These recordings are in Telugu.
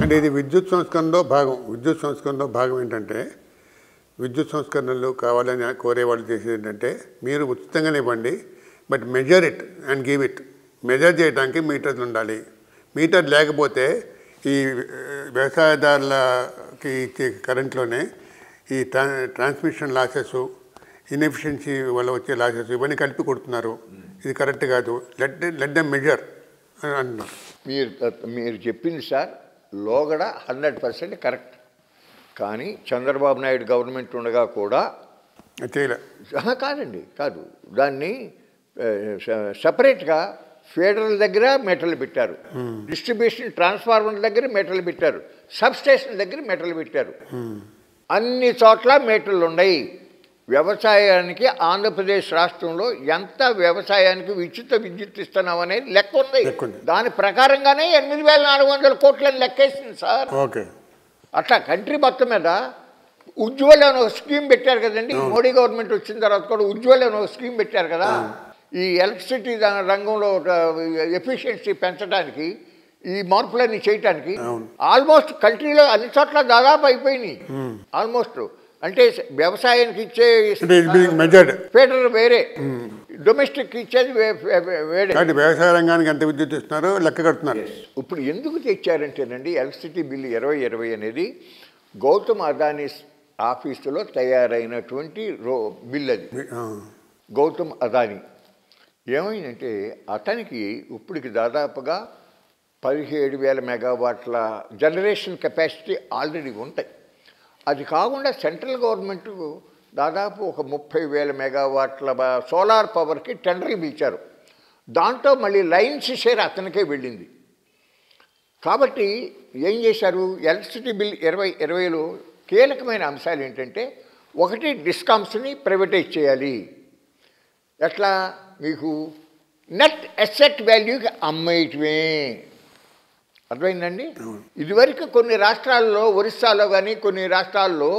అంటే ఇది విద్యుత్ సంస్కరణలో భాగం విద్యుత్ సంస్కరణలో భాగం ఏంటంటే విద్యుత్ సంస్కరణలు కావాలని కోరే వాళ్ళు చేసేది ఏంటంటే మీరు ఉచితంగానే ఇవ్వండి but measure it and give it measure చేయడానికి మీటర్లు ఉండాలి మీటర్ లేకపోతే ఈ ఆ, వ్యవసాయదారులకి ఇచ్చే కరెంట్లోనే ఈ ట్రా ట్రాన్స్మిషన్ లాసెస్ ఇన్ఎఫిషియన్సీ వల్ల వచ్చే లాసెస్ ఇవన్నీ కలిపి కొడుతున్నారు ఇది కరెక్ట్ కాదు లెట్ లెట్ ద మెజర్ అని అంటున్నారు మీరు మీరు చెప్పింది సార్ లోగడ హండ్రెడ్ పర్సెంట్ కరెక్ట్ కానీ చంద్రబాబు నాయుడు గవర్నమెంట్ ఉండగా కూడా అది చేయలే ఆహా, కాదండి కాదు దాన్ని సపరేట్గా ఫీడర్ల దగ్గర మెటల్ పెట్టారు డిస్ట్రిబ్యూషన్ ట్రాన్స్ఫార్మర్ దగ్గర మెటల్ పెట్టారు సబ్ స్టేషన్ దగ్గర మెటల్ పెట్టారు అన్ని చోట్ల మెటల్ ఉన్నాయి వ్యవసాయానికి ఆంధ్రప్రదేశ్ రాష్ట్రంలో ఎంత వ్యవసాయానికి ఉచిత విద్యుత్ ఇస్తున్నాం అనేది లెక్క ఉంది లెక్క ఉంది. దాని ప్రకారంగానే ఎనిమిది వేల నాలుగు వందల కోట్లని లెక్కేసింది సార్ ఓకే అట్లా కంట్రీ మొత్తం మీద ఉజ్వల్ అని ఒక స్కీమ్ పెట్టారు కదండి మోడీ గవర్నమెంట్ వచ్చిన తర్వాత కూడా ఉజ్వల్ అని ఒక స్కీమ్ పెట్టారు కదా ఈ ఎలక్ట్రిసిటీ దా- రంగంలో ఎఫిషియన్సీ పెంచడానికి ఈ మార్పులన్నీ చేయటానికి అవును. ఆల్మోస్ట్ కంట్రీలో అన్ని చోట్ల దాదాపు అయిపోయినాయి ఆల్మోస్ట్ అంటే వ్యవసాయానికి ఇచ్చే అంటే ఇది బీయింగ్ మెజర్డ్ ఫీడర్ వేరే డొమెస్టిక్ ఇచ్చేది వే- వే- వేరే కాబట్టి వ్యవసాయ రంగానికి ఎంత విద్యుత్ ఇస్తున్నారో లెక్క కడుతున్నారు ఇప్పుడు ఎందుకు తెచ్చారంటేనండి ఎలక్ట్రిసిటీ బిల్లు ఇరవై ఇరవై అనేది గౌతమ్ అదానీ ఆఫీసులో తయారైనటువంటి రో బిల్ అది ఆ, గౌతమ్ అదానీ ఏమైందంటే అతనికి ఇప్పటికి దాదాపుగా పదిహేడు వేల మెగావాట్ల జనరేషన్ కెపాసిటీ ఆల్రెడీ ఉంటాయి అది కాకుండా సెంట్రల్ గవర్నమెంట్ దాదాపు ఒక ముప్పై వేల మెగావాట్ల బ- సోలార్ పవర్కి టెండర్లు పిలిచారు దాంట్లో మళ్ళీ లైన్స్ షేర్ అతనికే వెళ్ళింది కాబట్టి ఏం చేశారు ఎలక్ట్రిసిటీ బిల్ ఇరవై ఇరవైలో కీలకమైన అంశాలు ఏంటంటే ఒకటి డిస్కామ్స్ని ప్రైవేటైజ్ చేయాలి ఎట్లా మీకు నెట్ అసెట్ వాల్యూకి అమ్మేయటమే అర్థమైందండి ఇదివరకు కొన్ని రాష్ట్రాల్లో ఒరిస్సాలో కానీ కొన్ని రాష్ట్రాల్లో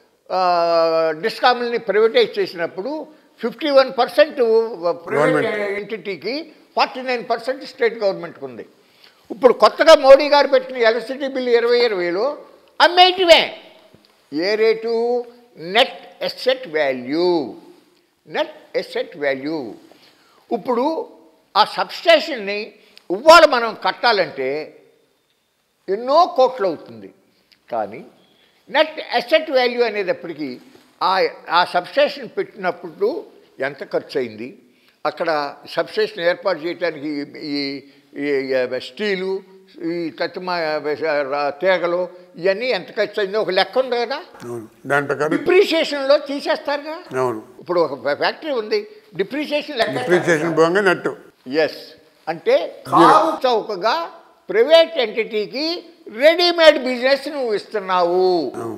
డిస్కామ్ని ప్రైవేటైజ్ చేసినప్పుడు ఫిఫ్టీ వన్ పర్సెంట్ ప్రైవేట్ ఎంటిటీకి ఫార్టీ నైన్ పర్సెంట్ స్టేట్ గవర్నమెంట్కి ఉంది ఇప్పుడు కొత్తగా మోడీ గారు పెట్టిన ఎలక్ట్రిసిటీ బిల్లు ఇరవై ఇరవైలో అమ్మేయటమే ఏ rate net asset value net asset value ఇప్పుడు ఆ సబ్స్టేషన్ని ఇవాళ మనం కట్టాలంటే ఎన్నో కోట్లు అవుతుంది కానీ నెట్ అసెట్ వాల్యూ అనేటప్పటికీ ఆ ఆ సబ్స్టేషన్ పెట్టినప్పుడు ఎంత ఖర్చు అయింది అక్కడ సబ్స్టేషన్ ఏర్పాటు చేయడానికి ఈ ఈ ఈ స్టీలు ఈ తత్మ తీగలు ఇవన్నీ ఎంత ఖర్చు అయిందో ఒక లెక్క ఉంది కదా అవును దాని ప్రకారం డిప్రిషియేషన్లో తీసేస్తారుగా అవును ఇప్పుడు ఒక ఫ్యాక్టరీ ఉంది డిప్రిషియేషన్ లెక్క డిప్రిసియేషన్ పోగా నట్టు ఎస్ అంటే కారు చౌకగా ప్రైవేట్ ఎంటిటీకి రెడీమేడ్ బిజినెస్ నువ్వు ఇస్తున్నావు అవును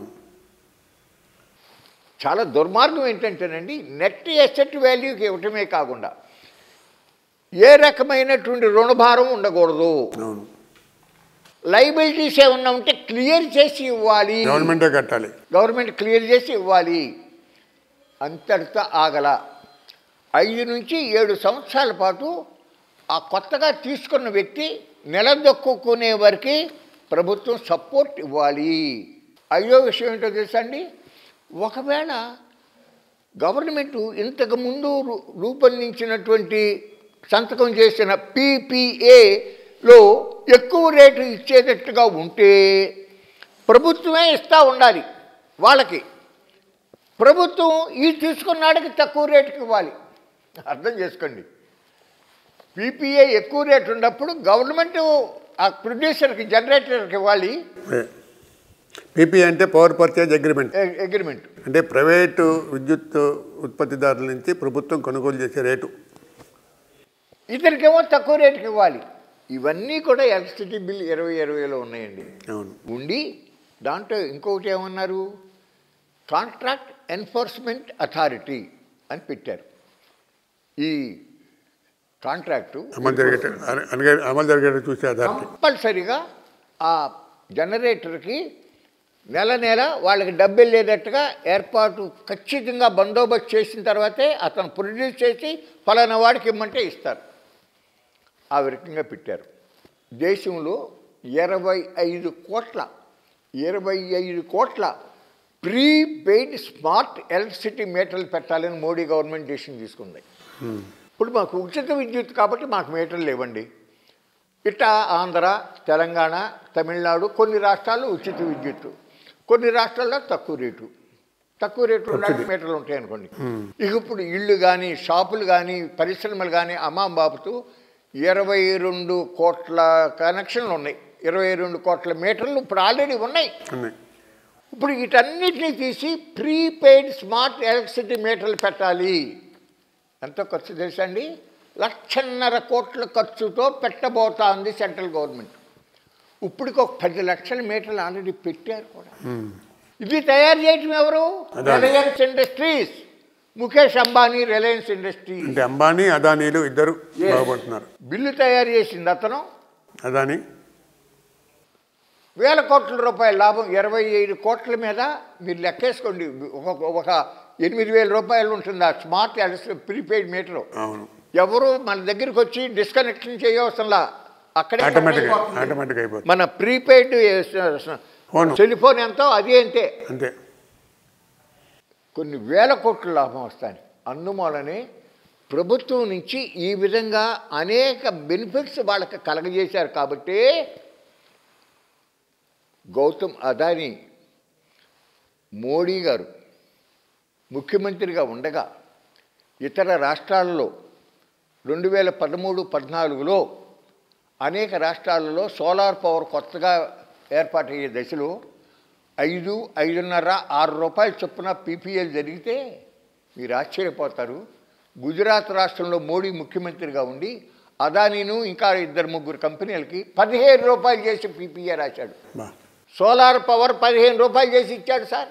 చాలా దుర్మార్గం ఏంటంటేనండి నెట్ ఎసెట్ వాల్యూకి ఇవ్వటమే కాకుండా ఏ రకమైనటువంటి రుణభారం ఉండకూడదు అవును లైబిలిటీస్ ఏమన్నా ఉంటే క్లియర్ చేసి ఇవ్వాలి గవర్నమెంటే కట్టాలి గవర్నమెంట్ క్లియర్ చేసి ఇవ్వాలి అంతటితో ఆగల ఐదు నుంచి ఏడు సంవత్సరాల పాటు ఆ కొత్తగా తీసుకున్న వ్యక్తి నిలదొక్కునే వరకు ప్రభుత్వం సపోర్ట్ ఇవ్వాలి ఐదో విషయం ఏంటో తెలుసా అండి ఒకవేళ గవర్నమెంట్ ఇంతకుముందు రూ- రూపొందించినటువంటి సంతకం చేసిన పీపీఏలో ఎక్కువ రేటు ఇచ్చేటట్టుగా ఉంటే ప్రభుత్వమే ఇస్తూ ఉండాలి వాళ్ళకి ప్రభుత్వం ఈ తీసుకున్నాడికి తక్కువ రేటుకి ఇవ్వాలి అర్థం చేసుకోండి పీపీఏ ఎక్కువ రేటు ఉన్నప్పుడు గవర్నమెంట్ ఆ ప్రొడ్యూసర్కి జనరేటర్కి ఇవ్వాలి పీపీ అంటే పవర్ పర్చేజ్ అగ్రిమెంట్ అగ్రిమెంట్ అంటే ప్రైవేటు విద్యుత్ ఉత్పత్తిదారుల నుంచి ప్రభుత్వం కొనుగోలు చేసే రేటు ఇతనికేమో తక్కువ రేటుకి ఇవ్వాలి ఇవన్నీ కూడా ఎలక్ట్రిసిటీ బిల్ ఇరవై ఇరవైలో ఉన్నాయండి అవును ఉండి దాంట్లో ఇంకొకటి ఏమన్నారు కాంట్రాక్ట్ ఎన్ఫోర్స్మెంట్ అథారిటీ అని పెట్టారు ఈ కాంట్రాక్టు అమలు జరిగేట అనగా అమలు జరిగేట చూసే అథారిటీ కంపల్సరిగా ఆ జనరేటర్కి నెల నెల వాళ్ళకి డబ్బు వెళ్ళేటట్టుగా ఏర్పాటు ఖచ్చితంగా బందోబస్తు చేసిన తర్వాతే అతను ప్రొడ్యూస్ చేసి ఫలానా వాడికి ఇమ్మంటే ఇస్తారు ఆ రకంగా పెట్టారు దేశంలో ఇరవై ఐదు కోట్ల ఇరవై ఐదు కోట్ల ప్రీపెయిడ్ స్మార్ట్ ఎలక్ట్రిసిటీ మీటర్లు పెట్టాలని మోడీ గవర్నమెంట్ డెసిషన్ తీసుకుంది ఇప్పుడు మాకు ఉచిత విద్యుత్ కాబట్టి మాకు మీటర్లు లేవండి ఇట్లా ఆంధ్ర తెలంగాణ తమిళనాడు కొన్ని రాష్ట్రాల్లో ఉచిత విద్యుత్ కొన్ని రాష్ట్రాల్లో తక్కువ రేటు తక్కువ రేటు ఉండాలి మీటర్లు ఉంటాయి అనుకోండి ఇక ఇప్పుడు ఇళ్ళు కానీ షాపులు కానీ పరిశ్రమలు కానీ అమ్మాం బాపుతూ ఇరవై రెండు కోట్ల కనెక్షన్లు ఉన్నాయి ఇరవై రెండు కోట్ల మీటర్లు ఇప్పుడు ఆల్రెడీ ఉన్నాయి ఉన్నాయి ఇప్పుడు వీటన్నిటిని తీసి ప్రీపెయిడ్ స్మార్ట్ ఎలక్ట్రిసిటీ మీటర్లు పెట్టాలి ఎంత ఖర్చు తెలుసా అండి లక్షన్నర కోట్ల ఖర్చుతో పెట్టబోతోంది సెంట్రల్ గవర్నమెంట్ ఇప్పటికి ఒక పది లక్షల మీటర్లు ఆల్రెడీ పెట్టారు కూడా ఇది తయారు చేయటం ఎవరు అదాని. రిలయన్స్ ఇండస్ట్రీస్ ముఖేష్ అంబానీ రిలయన్స్ ఇండస్ట్రీస్ అంటే అంబానీ అదానీలు ఇద్దరు Yes. బాగుపడుతున్నారు బిల్లు తయారు చేసింది అతను అదానీ వేల కోట్ల రూపాయల లాభం ఇరవై ఐదు కోట్ల మీద మీరు లెక్కేసుకోండి ఒక ఒక ఎనిమిది వేల రూపాయలు ఉంటుంది ఆ స్మార్ట్ ఎలక్ట్రిక్ ప్రీపెయిడ్ మీటరు అవును ఎవరు మన దగ్గరికి వచ్చి డిస్కనెక్షన్ చేయవసరంలా అక్కడే ఆటోమేటిక్గా అయిపోతుంది. ఆటోమేటిక్ అయిపోతుంది మన ప్రీపెయిడ్ అవును. టెలిఫోన్ ఎంతో అది అంతే అంతే కొన్ని వేల కోట్ల లాభం వస్తాయి అందుమూలనే ప్రభుత్వం నుంచి ఈ విధంగా అనేక బెనిఫిట్స్ వాళ్ళకి కలగజేశారు కాబట్టి గౌతమ్ అదాని మోడీ గారు ముఖ్యమంత్రిగా ఉండగా ఇతర రాష్ట్రాలలో రెండు వేల పదమూడు పద్నాలుగులో అనేక రాష్ట్రాలలో సోలార్ పవర్ కొత్తగా ఏర్పాటయ్యే దశలో ఐదు ఐదున్నర ఆరు రూపాయల చొప్పున పీపీఎల్ జరిగితే మీరు ఆశ్చర్యపోతారు గుజరాత్ రాష్ట్రంలో మోడీ ముఖ్యమంత్రిగా ఉండి అదానీను ఇంకా ఇద్దరు ముగ్గురు కంపెనీలకి పదిహేను రూపాయలు చేసి పీపీఏ రాశాడు బా సోలార్ పవర్ పదిహేను రూపాయలు చేసి ఇచ్చాడు సార్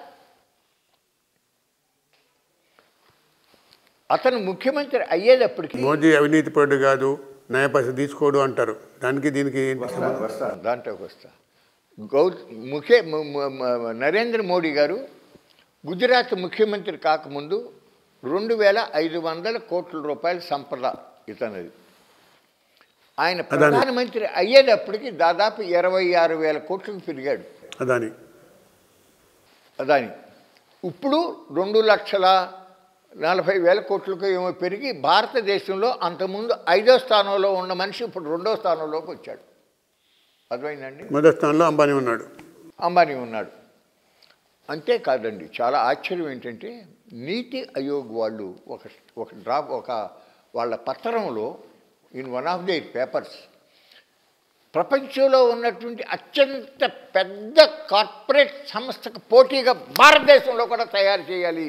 అతను ముఖ్యమంత్రి అయ్యేటప్పటికి మోదీ అవినీతి పరుడు కాదు న్యాయపరిస్థ తీసుకోడు అంటారు దానికి దీనికి ఏంటి సంబంధం? వస్తా దాంట్లోకి వస్తా గౌ ముఖే మ- మ- మ- నరేంద్ర మోడీ గారు గుజరాత్ ముఖ్యమంత్రి కాకముందు రెండు వేల ఐదు వందల కోట్ల రూపాయల సంపద ఇతనిది ఆయన ప్రధానమంత్రి అయ్యేటప్పటికి దాదాపు ఇరవై ఆరు వేల కోట్లకు పెరిగాడు అదాని అదాని ఇప్పుడు రెండు లక్షల నలభై వేల కోట్లకు ఏమో పెరిగి భారతదేశంలో అంతకుముందు ఐదో స్థానంలో ఉన్న మనిషి ఇప్పుడు రెండో స్థానంలోకి వచ్చాడు అర్థమైందండి మొదటి స్థానంలో అంబానీ ఉన్నాడు అంబానీ ఉన్నాడు అంతేకాదండి చాలా ఆశ్చర్యం ఏంటంటే నీతి ఆయోగ్ వాళ్ళు ఒక ఒక డ్రాప్ ఒక వాళ్ళ పత్రంలో in one of the papers ప్రపంచంలో ఉన్నటువంటి అత్యంత పెద్ద కార్పొరేట్ సంస్థకు పోటీగా భారతదేశంలో కూడా తయారు చేయాలి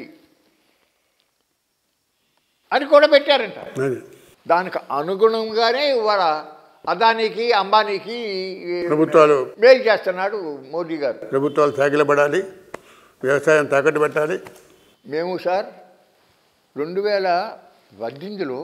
అని కూడా పెట్టారంట అది దానికి అనుగుణంగానే ఇవాళ అదానికి అంబానీకి ప్రభుత్వాలు మేలు చేస్తున్నాడు మోదీ గారు ప్రభుత్వాలు సాగిలపడాలి వ్యవసాయం తాకట్టు పెట్టాలి మేము సార్ రెండు వేల పద్దెనిమిదిలో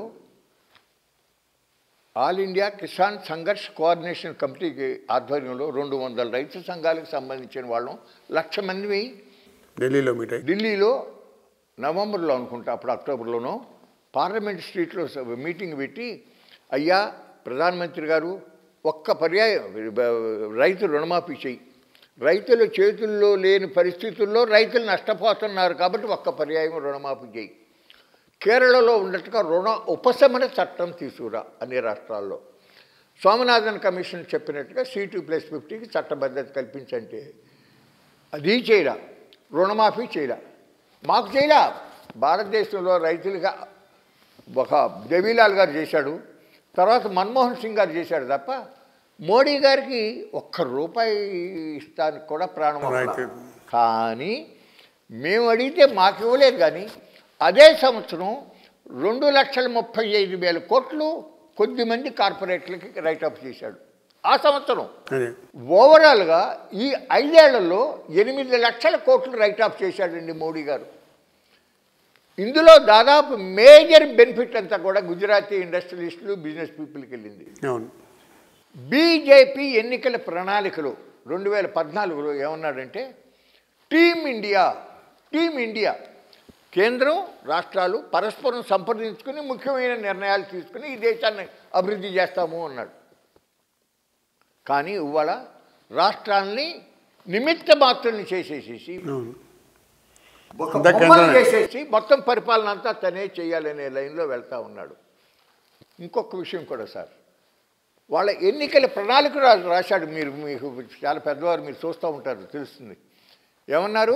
all India Kisan Sangharsh coordination కమిటీకి ఆధ్వర్యంలో రెండు వందల రైతు సంఘాలకు సంబంధించిన వాళ్ళం లక్ష మంది ఢిల్లీలో మీట్ అయ్యి ఢిల్లీలో నవంబర్లో అనుకుంటా అప్పుడు అక్టోబర్లోనో పార్లమెంట్ స్ట్రీట్లో స- మీటింగ్ పెట్టి అయ్యా ప్రధానమంత్రి గారు ఒక్క పర్యాయం బ- రైతు రుణమాఫీ చెయ్యి రైతుల చేతుల్లో లేని పరిస్థితుల్లో రైతులు నష్టపోతున్నారు కాబట్టి ఒక్క పర్యాయం రుణమాఫీ చేయి కేరళలో ఉన్నట్టుగా రుణ ఉపశమన చట్టం తీసుకురా అన్ని రాష్ట్రాల్లో స్వామినాథన్ కమిషన్ చెప్పినట్టుగా సి టూ ప్లస్ ఫిఫ్టీకి చట్టబద్ధత కల్పించంటే అది చేయరా రుణమాఫీ చేయరా మాకు చేయరా భారతదేశంలో రైతులుగా ఒక దేవీలాల్ గారు చేశాడు తర్వాత మన్మోహన్ సింగ్ గారు చేశాడు తప్ప మోడీ గారికి ఒక్క రూపాయి ఇస్తానికి కూడా ప్రాణం అవ్వలా. రైతు. కానీ మేము అడిగితే మాకు ఇవ్వలేదు కానీ అదే సంవత్సరం రెండు లక్షల ముప్పై ఐదు వేల కోట్లు కొద్దిమంది కార్పొరేట్లకి రైట్ ఆఫ్ చేశాడు ఆ సంవత్సరం అదే ఓవరాల్గా ఈ ఐదేళ్లలో ఎనిమిది లక్షల కోట్లు రైట్ ఆఫ్ చేశాడండి మోడీ గారు ఇందులో దాదాపు మేజర్ బెనిఫిట్ అంతా కూడా గుజరాతీ ఇండస్ట్రియలిస్టులు బిజినెస్ పీపుల్కి వెళ్ళింది అవును బీజేపీ ఎన్నికల ప్రణాళికలు రెండు వేల పద్నాలుగులో ఏమన్నాడంటే టీమ్ ఇండియా టీమ్ ఇండియా కేంద్రం రాష్ట్రాలు పరస్పరం సంప్రదించుకుని ముఖ్యమైన నిర్ణయాలు తీసుకుని ఈ దేశాన్ని అభివృద్ధి చేస్తాము అన్నాడు కానీ ఇవాళ రాష్ట్రాన్ని నిమిత్త మాత్రం చేసేసేసి అవును ఒక అంతా బొమ్మలు కేంద్రమే. చేసేసి మొత్తం పరిపాలన అంతా తనే చేయాలనే లైన్లో వెళ్తా ఉన్నాడు ఇంకొక విషయం కూడా సార్ వాళ్ళ ఎన్నికల ప్రణాళిక రా- రాశాడు మీరు మీకు చాలా పెద్దవారు మీరు చూస్తూ ఉంటారు తెలుస్తుంది ఏమన్నారు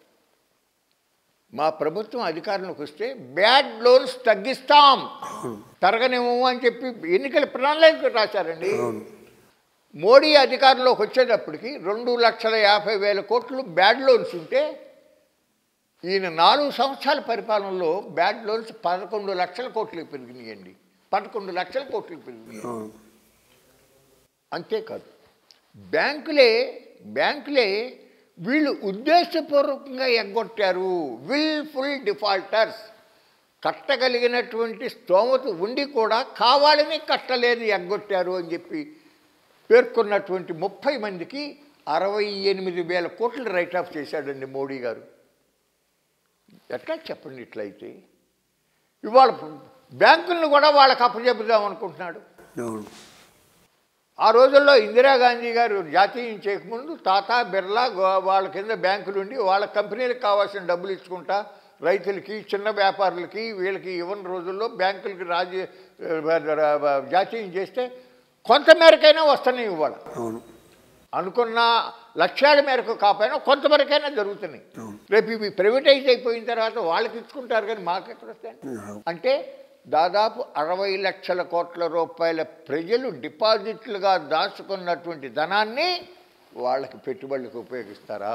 మా ప్రభుత్వం అధికారంలోకి వస్తే బ్యాడ్ లోన్స్ తగ్గిస్తాం తరగనేమో అని చెప్పి ఎన్నికల ప్రణాళిక రాశారండి అవును మోడీ అధికారంలోకి వచ్చేటప్పటికి రెండు లక్షల యాభై వేల కోట్లు బ్యాడ్ లోన్స్ ఉంటే ఈయన నాలుగు సంవత్సరాల పరిపాలనలో బ్యాడ్ లోన్స్ పదకొండు లక్షల కోట్లకు పెరిగినాయండి పదకొండు లక్షల కోట్లకు పెరిగినాయి అవును అంతేకాదు బ్యాంకులే బ్యాంకులే వీళ్ళు ఉద్దేశపూర్వకంగా ఎగ్గొట్టారు విల్ఫుల్ డిఫాల్టర్స్ కట్టగలిగినటువంటి స్తోమత ఉండి కూడా కావాలని కట్టలేని ఎగ్గొట్టారు అని చెప్పి పేర్కొన్నటువంటి ముప్పై మందికి అరవై ఎనిమిది వేల కోట్లు రైట్ ఆఫ్ చేశాడండి మోడీ గారు ఎట్లా చెప్పండి ఇట్లయితే ఇవాళ బ్యాంకులను కూడా వాళ్ళకి అప్పచెబుదాం అనుకుంటున్నాడు అవును ఆ రోజుల్లో ఇందిరాగాంధీ గారు జాతీయం చేయకముందు టాటా బిర్లా గో- వాళ్ళ కింద బ్యాంకులు ఉండి వాళ్ళ కంపెనీలకు కావాల్సిన డబ్బులు ఇచ్చుకుంటా రైతులకి చిన్న వ్యాపారులకి వీళ్ళకి ఇవ్వని రోజుల్లో బ్యాంకులకి రాజ్య జాతీయం చేస్తే కొంత మేరకైనా వస్తున్నాయి ఇవాళ అవును అనుకున్న లక్ష్యాల మేరకు కాకపోయినా కొంతవరకైనా జరుగుతున్నాయి రేపు ఇవి ప్రైవేటైజ్ అయిపోయిన తర్వాత వాళ్ళకి ఇచ్చుకుంటారు కానీ మాకు ఎక్కడ వస్తాయి అంటే దాదాపు అరవై లక్షల కోట్ల రూపాయల ప్రజలు డిపాజిట్లుగా దాచుకున్నటువంటి ధనాన్ని వాళ్ళకి పెట్టుబడులకు ఉపయోగిస్తారా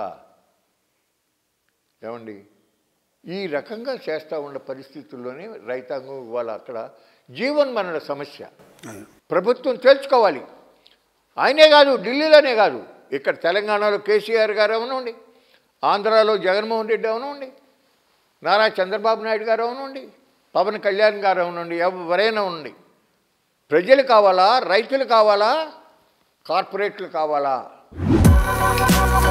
ఏమండి ఈ రకంగా చేస్తూ ఉన్న పరిస్థితుల్లోనే రైతాంగం ఇవాళ అక్కడ జీవన్మరణ సమస్య అవును. ప్రభుత్వం తెలుసుకోవాలి ఆయనే కాదు ఢిల్లీలోనే కాదు ఇక్కడ తెలంగాణలో కేసీఆర్ గారు అవనండి ఆంధ్రాలో జగన్మోహన్ రెడ్డి అవనండి నారా చంద్రబాబు నాయుడు గారు అవనండి పవన్ కళ్యాణ్ గారు అవనండి ఎవరైనా ఉండి ప్రజలు కావాలా రైతులు కావాలా కార్పొరేట్లు కావాలా